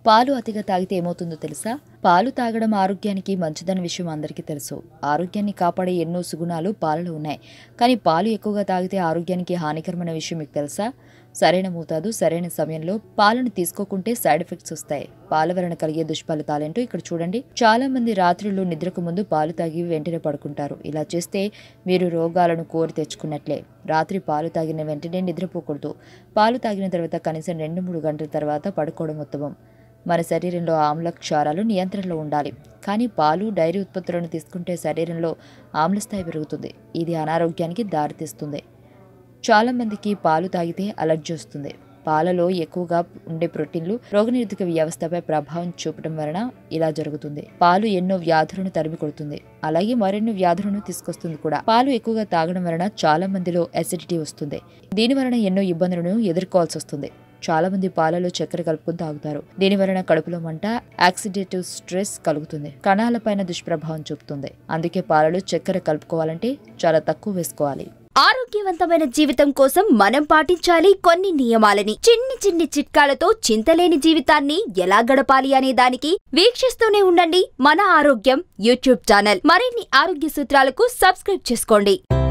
పాలు అతిగా తాగితే ఏమవుతుందో తెలుసా పాలు తాగడం ఆరోగ్యానికి మంచిదన్న విషయం అందరికీ తెలుసు ఆరోగ్యాన్ని కాపాడే ఎన్నో సుగుణాలు పాలలో ఉన్నాయి కానీ పాలు ఎక్కువగా తాగితే ఆరోగ్యానికి హానికరమైన విషయం మీకు తెలుసా సరైన మోతాదు సరైన సమయంలో పాలను తీసుకోకుంటే సైడ్ ఎఫెక్ట్స్ వస్తాయి పాల వలన కలిగే దుష్ఫలితాలేంటో ఇక్కడ చూడండి చాలా మంది రాత్రులు నిద్రకు ముందు పాలు తాగి వెంటనే పడుకుంటారు ఇలా చేస్తే మీరు రోగాలను కోరి తెచ్చుకున్నట్లే రాత్రి పాలు తాగిన వెంటనే నిద్రపోకూడదు పాలు తాగిన తర్వాత కనీసం రెండు మూడు గంటల తర్వాత పడుకోవడం ఉత్తమం మన శరీరంలో ఆమ్ల క్షారాలు నియంత్రణలో ఉండాలి కానీ పాలు డైరీ ఉత్పత్తులను తీసుకుంటే శరీరంలో ఆమ్ల స్థాయి పెరుగుతుంది ఇది అనారోగ్యానికి దారితీస్తుంది చాలా మందికి పాలు తాగితే అలర్జీ వస్తుంది పాలలో ఎక్కువగా ఉండే ప్రోటీన్లు రోగనిరోధక వ్యవస్థపై ప్రభావం చూపడం వలన ఇలా జరుగుతుంది పాలు ఎన్నో వ్యాధులను తరిమి కొడుతుంది అలాగే మరెన్నో వ్యాధులను తీసుకొస్తుంది కూడా పాలు ఎక్కువగా తాగడం వలన చాలా మందిలో అసిడిటీ వస్తుంది దీని వలన ఎన్నో ఇబ్బందులను ఎదుర్కోవాల్సి వస్తుంది చాలా మంది పాలలో చక్కెర కలుపుకొని తాగుతారు దీని వలన కడుపులో మంట ఆక్సిడేటివ్ స్ట్రెస్ కలుగుతుంది కణాలపైన దుష్ప్రభావం చూపుతుంది అందుకే పాలలో చక్కెర కలుపుకోవాలంటే చాలా తక్కువ వేసుకోవాలి ఆరోగ్యవంతమైన జీవితం కోసం మనం పాటించాలి కొన్ని నియమాలని చిన్ని చిన్ని చిట్కాలతో చింతలేని జీవితాన్ని ఎలా గడపాలి అనే దానికి వీక్షిస్తూనే ఉండండి మన ఆరోగ్యం యూట్యూబ్ ఛానల్ మరిన్ని ఆరోగ్య సూత్రాలకు సబ్స్క్రైబ్ చేసుకోండి